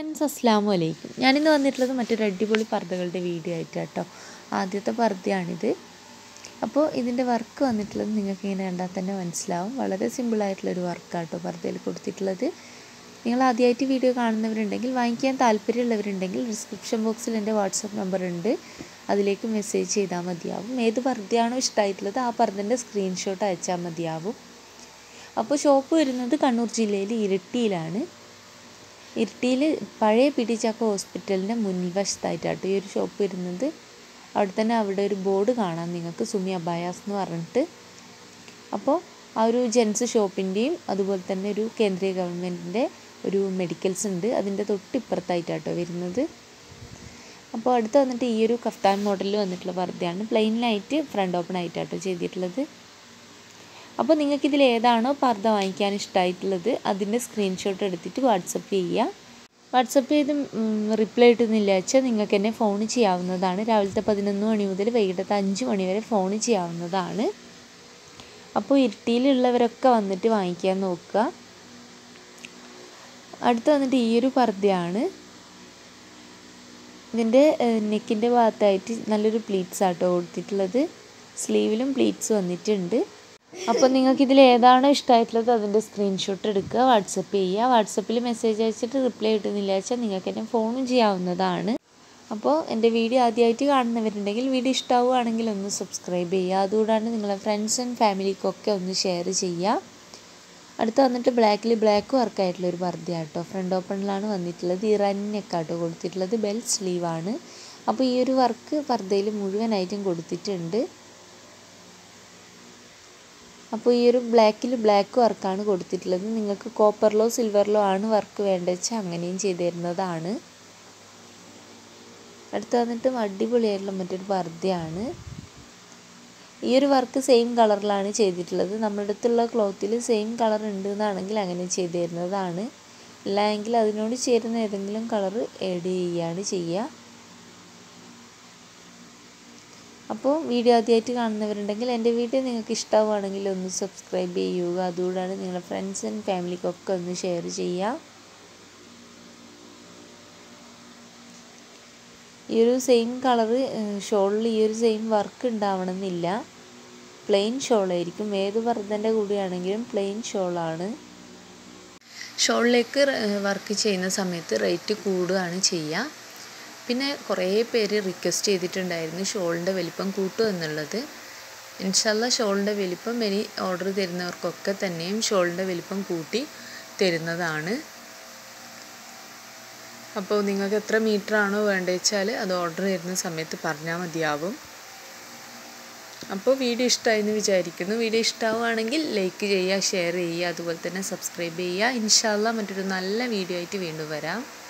friends അസ്സാമു അലൈക്കും ഞാനിന്ന് വന്നിട്ടുള്ളത് മറ്റൊരു അടിപൊളി പർദ്ദകളുടെ വീഡിയോ ആയിട്ടാണ് കേട്ടോ ആദ്യത്തെ പർദ്ദയാണിത് അപ്പോൾ ഇതിൻ്റെ വർക്ക് വന്നിട്ടുള്ളത് നിങ്ങൾക്ക് ഇങ്ങനെ കണ്ടാൽ തന്നെ മനസ്സിലാവും വളരെ സിമ്പിളായിട്ടുള്ളൊരു വർക്കാണ് കേട്ടോ പർദ്ദയിൽ കൊടുത്തിട്ടുള്ളത് നിങ്ങൾ ആദ്യമായിട്ട് വീഡിയോ കാണുന്നവരുണ്ടെങ്കിൽ വാങ്ങിക്കാൻ താല്പര്യമുള്ളവരുണ്ടെങ്കിൽ ഡിസ്ക്രിപ്ഷൻ ബോക്സിൽ എൻ്റെ വാട്സപ്പ് നമ്പർ ഉണ്ട് അതിലേക്ക് മെസ്സേജ് ചെയ്താൽ മതിയാവും ഏത് പർദ്ദയാണോ ഇഷ്ടമായിട്ടുള്ളത് ആ പർദ്ദൻ്റെ സ്ക്രീൻഷോട്ട് അയച്ചാൽ മതിയാവും അപ്പോൾ ഷോപ്പ് വരുന്നത് കണ്ണൂർ ജില്ലയിൽ ഇരിട്ടിയിലാണ് ഇരിട്ടിയിൽ പഴയ പിടിച്ചാക്ക ഹോസ്പിറ്റലിൻ്റെ മുൻവശത്തായിട്ടാട്ടോ ഈ ഒരു ഷോപ്പ് വരുന്നത് അവിടെ തന്നെ അവിടെ ഒരു ബോർഡ് കാണാം നിങ്ങൾക്ക് സുമി അബായാസ് എന്ന് പറഞ്ഞിട്ട് അപ്പോൾ ആ ഒരു ജെൻസ് ഷോപ്പിൻ്റെയും അതുപോലെ തന്നെ ഒരു കേന്ദ്രീയ ഗവൺമെൻറ്റിൻ്റെ ഒരു മെഡിക്കൽസ് ഉണ്ട് അതിൻ്റെ തൊട്ടിപ്പുറത്തായിട്ടാട്ടോ വരുന്നത് അപ്പോൾ അടുത്ത് വന്നിട്ട് ഈ ഒരു കഫ്താൻ മോഡലിൽ വന്നിട്ടുള്ള പർദ്ദയാണ് പ്ലെയിനിലായിട്ട് ഫ്രണ്ട് ഓപ്പൺ ആയിട്ടാട്ടോ ചെയ്തിട്ടുള്ളത് അപ്പോൾ നിങ്ങൾക്ക് ഇതിൽ ഏതാണോ പർദ്ദ വാങ്ങിക്കാൻ ഇഷ്ടമായിട്ടുള്ളത് അതിൻ്റെ സ്ക്രീൻഷോട്ട് എടുത്തിട്ട് വാട്സപ്പ് ചെയ്യുക വാട്സപ്പ് ചെയ്ത് റിപ്ലൈ കിട്ടുന്നില്ല വെച്ചാൽ നിങ്ങൾക്ക് എന്നെ ഫോൺ ചെയ്യാവുന്നതാണ് രാവിലത്തെ പതിനൊന്ന് മണി മുതൽ വൈകിട്ടത്തെ അഞ്ച് മണി വരെ ഫോൺ ചെയ്യാവുന്നതാണ് അപ്പോൾ ഇരുട്ടിയിലുള്ളവരൊക്കെ വന്നിട്ട് വാങ്ങിക്കാൻ നോക്കുക അടുത്ത് വന്നിട്ട് ഈ ഒരു പർദ്ദയാണ് ഇതിൻ്റെ നെക്കിൻ്റെ ഭാഗത്തായിട്ട് നല്ലൊരു പ്ലീറ്റ്സ് ആട്ടോ കൊടുത്തിട്ടുള്ളത് സ്ലീവിലും പ്ലീറ്റ്സ് വന്നിട്ടുണ്ട് അപ്പോൾ നിങ്ങൾക്ക് ഇതിൽ ഏതാണോ ഇഷ്ടമായിട്ടുള്ളത് അതിൻ്റെ സ്ക്രീൻഷോട്ട് എടുക്കുക വാട്സപ്പ് ചെയ്യുക വാട്സപ്പിൽ മെസ്സേജ് അയച്ചിട്ട് റിപ്ലൈ കിട്ടുന്നില്ല വെച്ചാൽ നിങ്ങൾക്ക് എന്നെ ഫോണും ചെയ്യാവുന്നതാണ് അപ്പോൾ എൻ്റെ വീഡിയോ ആദ്യമായിട്ട് കാണുന്നവരുണ്ടെങ്കിൽ വീഡിയോ ഇഷ്ടമാവുകയാണെങ്കിൽ ഒന്ന് സബ്സ്ക്രൈബ് ചെയ്യുക അതുകൂടാണ്ട് നിങ്ങളെ ഫ്രണ്ട്സ് ആൻഡ് ഫാമിലിക്കൊക്കെ ഒന്ന് ഷെയർ ചെയ്യുക അടുത്ത് വന്നിട്ട് ബ്ലാക്കിൽ ബ്ലാക്ക് വർക്കായിട്ടുള്ള ഒരു പർദ്ദയാണ് കേട്ടോ ഫ്രണ്ട് ഓപ്പണിലാണ് വന്നിട്ടുള്ളത് ഈ റന്നൊക്കെ കൊടുത്തിട്ടുള്ളത് ബെൽ സ്ലീവാണ് അപ്പോൾ ഈ ഒരു വർക്ക് പർദ്ദയിൽ മുഴുവനായിട്ടും കൊടുത്തിട്ടുണ്ട് അപ്പോൾ ഈ ഒരു ബ്ലാക്കിൽ ബ്ലാക്ക് വർക്കാണ് കൊടുത്തിട്ടുള്ളത് നിങ്ങൾക്ക് കോപ്പറിലോ സിൽവറിലോ ആണ് വർക്ക് വേണ്ടത് വെച്ചാൽ അങ്ങനെയും ചെയ്തു തരുന്നതാണ് അടുത്ത് വന്നിട്ട് അടിപൊളിയായിട്ടുള്ള മറ്റൊരു പർദ്ദയാണ് ഈ ഒരു വർക്ക് സെയിം കളറിലാണ് ചെയ്തിട്ടുള്ളത് നമ്മുടെ അടുത്തുള്ള ക്ലോത്തിൽ സെയിം കളർ ഉണ്ട് എന്നാണെങ്കിൽ അങ്ങനെ ചെയ്തു തരുന്നതാണ് അല്ലെങ്കിൽ അതിനോട് ചേരുന്ന ഏതെങ്കിലും കളർ ആഡ് ചെയ്യുകയാണ് ചെയ്യുക അപ്പോൾ വീഡിയോ ആദ്യമായിട്ട് കാണുന്നവരുണ്ടെങ്കിൽ എൻ്റെ വീഡിയോ നിങ്ങൾക്ക് ഇഷ്ടമാവുകയാണെങ്കിൽ ഒന്ന് സബ്സ്ക്രൈബ് ചെയ്യുക അതുകൂടാണ് നിങ്ങളുടെ ഫ്രണ്ട്സ് ആൻഡ് ഫാമിലിക്കൊക്കെ ഒന്ന് ഷെയർ ചെയ്യുക ഈ ഒരു സെയിം കളറ് ഷോളിൽ ഈ ഒരു സെയിം വർക്ക് ഉണ്ടാവണമെന്നില്ല പ്ലെയിൻ ഷോളായിരിക്കും ഏത് പർദ്ദൻ്റെ കൂടെയാണെങ്കിലും പ്ലെയിൻ ഷോളാണ് ഷോളിലേക്ക് വർക്ക് ചെയ്യുന്ന സമയത്ത് റേറ്റ് കൂടുകയാണ് ചെയ്യുക പിന്നെ കുറേ പേര് റിക്വസ്റ്റ് ചെയ്തിട്ടുണ്ടായിരുന്നു ഷോളിൻ്റെ വലിപ്പം കൂട്ടുക എന്നുള്ളത് ഇൻഷല്ല ഷോളിൻ്റെ വലിപ്പം ഇനി ഓർഡർ തരുന്നവർക്കൊക്കെ തന്നെയും ഷോളിൻ്റെ വലിപ്പം കൂട്ടി തരുന്നതാണ് അപ്പോൾ നിങ്ങൾക്ക് എത്ര മീറ്റർ ആണോ വേണ്ടത് വെച്ചാൽ അത് ഓർഡർ ചെയ്യുന്ന സമയത്ത് പറഞ്ഞാൽ മതിയാവും അപ്പോൾ വീഡിയോ ഇഷ്ടമായെന്ന് വിചാരിക്കുന്നു വീഡിയോ ഇഷ്ടമാവുകയാണെങ്കിൽ ലൈക്ക് ചെയ്യുക ഷെയർ ചെയ്യുക അതുപോലെ തന്നെ സബ്സ്ക്രൈബ് ചെയ്യുക ഇൻഷാല്ല മറ്റൊരു നല്ല വീഡിയോ ആയിട്ട് വീണ്ടും വരാം